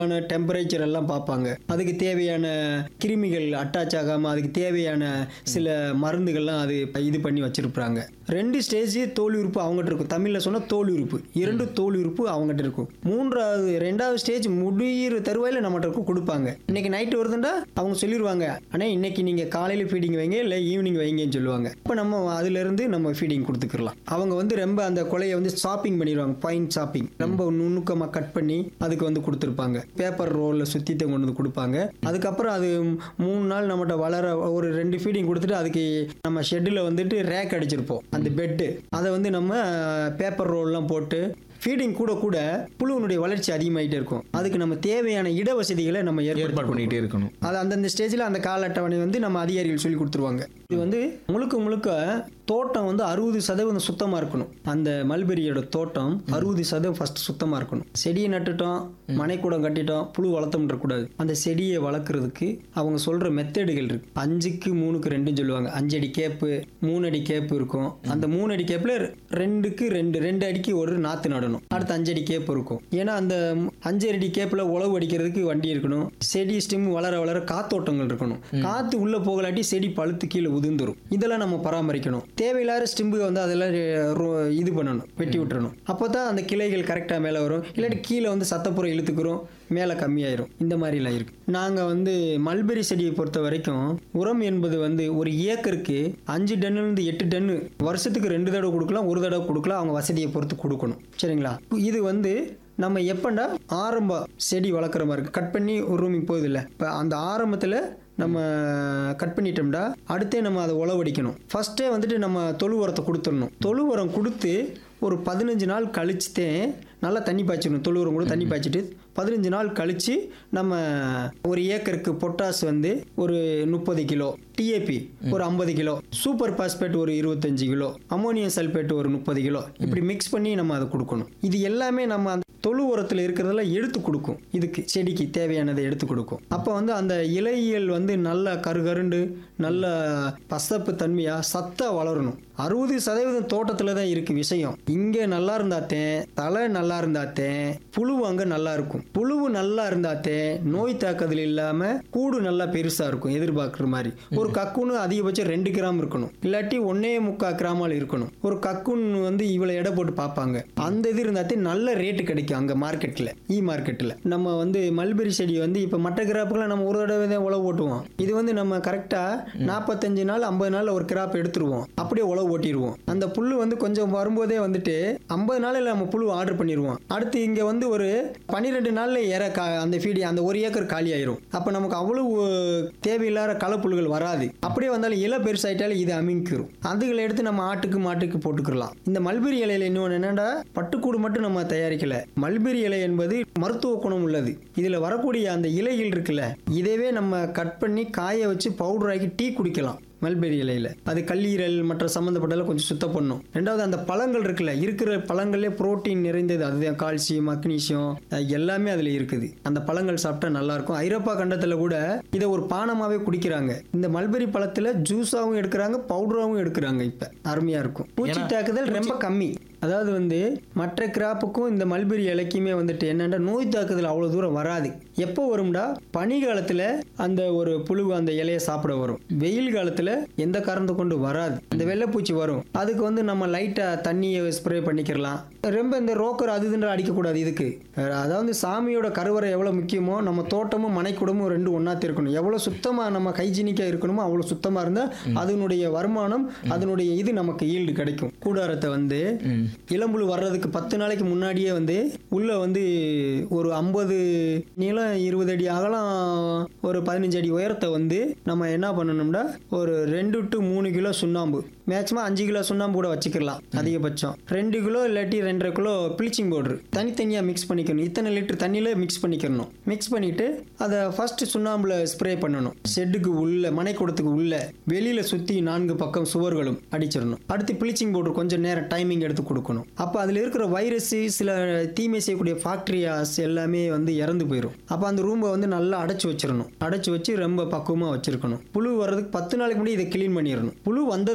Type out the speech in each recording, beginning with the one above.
temperature எல்லாம் பார்ப்பாங்க அதுக்கு தேவையான கிருமிகள் அட்டாச் ஆகாம அதுக்கு தேவையான சில மருந்துகள்லாம் அது இது பண்ணி வச்சிருப்பாங்க ரெண்டு ஸ்டேஜ் தோல் உறுப்பு அவங்ககிட்ட இருக்கும் தமிழ்ல சொன்னா தோல் உறுப்பு இரண்டு தோல் உறுப்பு அவங்ககிட்ட இருக்கும் மூன்றாவது ரெண்டாவது ஸ்டேஜ் முடியிற தருவாயில நம்மகிட்ட இருக்கும் கொடுப்பாங்க இன்னைக்கு நைட்டு வருதுண்டா அவங்க சொல்லிடுவாங்க ஆனா இன்னைக்கு நீங்க காலையில ஃபீடிங் வைங்க இல்லை ஈவினிங் வைங்கன்னு சொல்லுவாங்க இப்போ நம்ம அதுல இருந்து நம்ம ஃபீடிங் கொடுத்துக்கலாம் அவங்க வந்து ரொம்ப அந்த கொலையை வந்து ஷாப்பிங் பண்ணிடுவாங்க பாயிண்ட் ஷாப்பிங் ரொம்ப நுணுக்கமா கட் பண்ணி அதுக்கு வந்து கொடுத்துருப்பாங்க பேப்பர் ரோல்ல சுத்திட்டு கொண்டு வந்து கொடுப்பாங்க அதுக்கப்புறம் அது மூணு நாள் நம்மகிட்ட வளர ஒரு ரெண்டு ஃபீடிங் கொடுத்துட்டு அதுக்கு நம்ம ஷெட்டில் வந்துட்டு ரேக் அடிச்சிருப்போம் அந்த பெட்டு அதை வந்து நம்ம பேப்பர் ரோல்லாம் போட்டு ஃபீடிங் கூட கூட புழுவினுடைய வளர்ச்சி அதிகமாயிட்டே இருக்கும் அதுக்கு நம்ம தேவையான இட வசதிகளை நம்ம ஏற்பாடு ஏற்பாடு பண்ணிட்டே இருக்கணும் அது அந்தந்த ஸ்டேஜில் அந்த கால அட்டவணை வந்து நம்ம அதிகாரிகள் சொல்லி கொடுத்துருவாங்க இது வந்து முழுக்க முழுக்க தோட்டம் வந்து அறுபது சதவீதம் சுத்தமாக இருக்கணும் அந்த மல்பெரியோட தோட்டம் அறுபது சதவீதம் ஃபர்ஸ்ட் சுத்தமாக இருக்கணும் செடியை நட்டுட்டோம் மனைக்கூடம் கட்டிட்டோம் புழு வளர்த்தோம்ன்ற கூடாது அந்த செடியை வளர்க்குறதுக்கு அவங்க சொல்கிற மெத்தடுகள் இருக்கு அஞ்சுக்கு மூணுக்கு ரெண்டுன்னு சொல்லுவாங்க அஞ்சு அடி கேப்பு மூணு அடி கேப்பு இருக்கும் அந்த மூணு அடி கேப்பில் ரெண்டுக்கு ரெண்டு ரெண்டு அடிக்கு ஒரு நாற்று நடணும் அடுத்து அஞ்சு அடி கேப் இருக்கும் ஏன்னா அந்த அஞ்சு அடி கேப்பில் உழவு அடிக்கிறதுக்கு வண்டி இருக்கணும் செடி ஸ்டெம் வளர வளர காத்தோட்டங்கள் இருக்கணும் காத்து உள்ள போகலாட்டி செடி பழுத்து கீழே உதிர்ந்துரும் இதெல்லாம் நம்ம பராமரிக்கணும் தேவையில்லாத ஸ்டிம்பு வந்து அதெல்லாம் ரொ- இது பண்ணணும் வெட்டி விட்டுறணும் அப்போ தான் அந்த கிளைகள் கரெக்டாக மேலே வரும் இல்லாட்டி கீழே வந்து சத்தப்புறம் இழுத்துக்கிறோம் மேலே கம்மியாயிரும் இந்த மாதிரிலாம் இருக்கு நாங்கள் வந்து மல்பெரி செடியை பொறுத்த வரைக்கும் உரம் என்பது வந்து ஒரு ஏக்கருக்கு அஞ்சு டன்னுலேருந்து எட்டு டன்னு வருஷத்துக்கு ரெண்டு தடவை கொடுக்கலாம் ஒரு தடவை கொடுக்கலாம் அவங்க வசதியை பொறுத்து கொடுக்கணும் சரிங்களா இது வந்து நம்ம எப்பண்டா ஆரம்ப செடி வளர்க்குற மாதிரி இருக்கு கட் பண்ணி ஒரு ரூமிங் போகுது இல்லை இப்போ அந்த ஆரம்பத்தில் நம்ம கட் பண்ணிட்டோம்டா அடுத்தே நம்ம அதை உழவடிக்கணும் ஃபர்ஸ்டே வந்துட்டு நம்ம தொழு உரத்தை கொடுத்துடணும் தொழு உரம் கொடுத்து ஒரு பதினஞ்சு நாள் கழிச்சுத்தேன் நல்லா தண்ணி பாய்ச்சிடணும் தொழு உரம் கூட தண்ணி பாய்ச்சிட்டு பதினஞ்சு நாள் கழித்து நம்ம ஒரு ஏக்கருக்கு பொட்டாஸ் வந்து ஒரு முப்பது கிலோ டிஏபி ஒரு ஐம்பது கிலோ சூப்பர் பாஸ்பேட் ஒரு இருபத்தஞ்சு கிலோ அமோனியம் சல்பேட் ஒரு முப்பது கிலோ இப்படி மிக்ஸ் பண்ணி நம்ம அதை கொடுக்கணும் இது எல்லாமே நம்ம அந்த தொழு உரத்தில் இருக்கிறதெல்லாம் எடுத்து கொடுக்கும் இதுக்கு செடிக்கு தேவையானதை எடுத்து கொடுக்கும் அப்போ வந்து அந்த இலைகள் வந்து நல்ல கருகருண்டு நல்ல பசப்பு தன்மையா சத்தா வளரணும் அறுபது சதவீதம் தோட்டத்தில் தான் இருக்கு விஷயம் இங்கே நல்லா இருந்தாத்தேன் தலை நல்லா இருந்தாத்தேன் புழு அங்கே நல்லா இருக்கும் புழுவு நல்லா இருந்தாத்தேன் நோய் தாக்குதல் இல்லாம கூடு நல்லா பெருசா இருக்கும் எதிர்பார்க்குற மாதிரி ஒரு கக்குன்னு அதிகபட்சம் ரெண்டு கிராம் இருக்கணும் இல்லாட்டி ஒன்னே முக்கால் கிராமால் இருக்கணும் ஒரு கக்குன் வந்து இவ்வளவு எடை போட்டு பார்ப்பாங்க அந்த இது இருந்தாத்தே நல்ல ரேட்டு கிடைக்கும் அங்க மார்க்கெட்ல இ மார்க்கெட்ல நம்ம வந்து மல்பெரி செடி வந்து இப்ப மற்ற கிராப்புக்கெல்லாம் நம்ம ஒரு தடவை தான் உழவு ஓட்டுவோம் இது வந்து நம்ம கரெக்டா நாற்பத்தஞ்சு நாள் ஐம்பது நாள் ஒரு கிராப் எடுத்துருவோம் அப்படியே உழவு ஓட்டிடுவோம் அந்த புல்லு வந்து கொஞ்சம் வரும்போதே வந்துட்டு ஐம்பது நாளில் நம்ம புழு ஆர்டர் பண்ணிடுவோம் அடுத்து இங்க வந்து ஒரு பன்னிரெண்டு நாள்ல ஏற கா அந்த ஃபீடி அந்த ஒரு ஏக்கர் காலி ஆயிரும் அப்ப நமக்கு அவ்வளவு தேவையில்லாத களைப்புழுகள் வராது அப்படியே வந்தாலும் இலை பெருசாயிட்டாலும் இது அமிங்கிரும் அதுகளை எடுத்து நம்ம ஆட்டுக்கு மாட்டுக்கு போட்டுக்கலாம் இந்த மல்பெரி இலையில இன்னொன்று என்னடா பட்டுக்கூடு மட்டும் நம்ம தயாரிக்கல மல்பெரி இலை என்பது மருத்துவ குணம் உள்ளது இதுல வரக்கூடிய அந்த இலைகள் இருக்குல்ல இதவே நம்ம கட் பண்ணி காய வச்சு பவுடர் ஆக்கி டீ குடிக்கலாம் மல்பெரி இலையில அது கல்லீரல் மற்ற சம்மந்தப்பட்டதெல்லாம் கொஞ்சம் சுத்தம் பண்ணும் ரெண்டாவது அந்த பழங்கள் இருக்குல்ல இருக்கிற பழங்களே புரோட்டீன் நிறைந்தது அதுதான் கால்சியம் மக்னீசியம் அஹ் எல்லாமே அதுல இருக்குது அந்த பழங்கள் சாப்பிட்டா நல்லா இருக்கும் ஐரோப்பா கண்டத்துல கூட இதை ஒரு பானமாவே குடிக்கிறாங்க இந்த மல்பெரி பழத்துல ஜூஸாவும் எடுக்கிறாங்க பவுடராவும் எடுக்கிறாங்க இப்ப அருமையா இருக்கும் பூச்சி தாக்குதல் ரொம்ப கம்மி அதாவது வந்து மற்ற கிராப்புக்கும் இந்த மல்பெரி இலைக்குமே வந்துட்டு என்னன்னா நோய் தாக்குதல் அவ்வளோ தூரம் வராது எப்போ வரும்டா பனி காலத்தில் அந்த ஒரு புழு அந்த இலையை சாப்பிட வரும் வெயில் காலத்தில் எந்த காரணத்தை கொண்டு வராது இந்த வெள்ளைப்பூச்சி வரும் அதுக்கு வந்து நம்ம லைட்டாக தண்ணியை ஸ்ப்ரே பண்ணிக்கிறலாம் ரொம்ப இந்த ரோக்கர் அது இதுன்ற அடிக்கக்கூடாது இதுக்கு அதாவது சாமியோட கருவறை எவ்வளோ முக்கியமோ நம்ம தோட்டமும் மனைக்கூடமும் ரெண்டும் ஒன்றாத்தி இருக்கணும் எவ்வளோ சுத்தமாக நம்ம ஹைஜீனிக்காக இருக்கணுமோ அவ்வளோ சுத்தமாக இருந்தால் அதனுடைய வருமானம் அதனுடைய இது நமக்கு ஈல்டு கிடைக்கும் கூடாரத்தை வந்து இளம்புழு வர்றதுக்கு பத்து நாளைக்கு முன்னாடியே வந்து உள்ள வந்து ஒரு ஐம்பது நீளம் இருபது அடி அகலம் ஒரு பதினஞ்சு அடி உயரத்தை வந்து நம்ம என்ன பண்ணணும்னா ஒரு ரெண்டு டு மூணு கிலோ சுண்ணாம்பு மேக்ஸிமம் அஞ்சு கிலோ சுண்ணாம்பு கூட வச்சுக்கலாம் அதிகபட்சம் ரெண்டு கிலோ இல்லாட்டி ரெண்டரை கிலோ ப்ளீச்சிங் பவுடர் தனித்தனியாக மிக்ஸ் பண்ணிக்கணும் இத்தனை லிட்டர் தண்ணியில் மிக்ஸ் பண்ணிக்கணும் மிக்ஸ் பண்ணிட்டு அதை ஃபர்ஸ்ட் சுண்ணாம்புல ஸ்ப்ரே பண்ணணும் ஷெட்டுக்கு உள்ள மனைக்கூடத்துக்கு உள்ள வெளியில சுத்தி நான்கு பக்கம் சுவர்களும் அடிச்சிடணும் அடுத்து ப்ளீச்சிங் பவுடர் கொஞ்சம் நேரம் டைமிங் எடுத்து கொடுக்கணும் அப்போ அதில் இருக்கிற வைரஸ் சில தீமை செய்யக்கூடிய பாக்டீரியாஸ் எல்லாமே வந்து இறந்து போயிடும் அப்போ அந்த ரூமை வந்து நல்லா அடைச்சு வச்சிடணும் அடைச்சு வச்சு ரொம்ப பக்குவமாக வச்சிருக்கணும் புழு வர்றதுக்கு பத்து நாளைக்கு முன்னாடி இதை க்ளீன் பண்ணிடணும் புழு வந்ததுக்கு அப்புறம்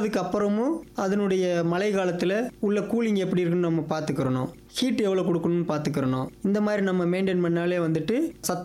அப்புறமும் அதனுடைய மழை காலத்தில் உள்ள கூலிங் எப்படி இருக்குன்னு நம்ம பார்த்துக்கிறணும் ஹீட் எவ்வளோ கொடுக்கணும்னு பார்த்துக்கிறணும் இந்த மாதிரி நம்ம மெயின்டைன் பண்ணாலே வந்துட்டு சத்து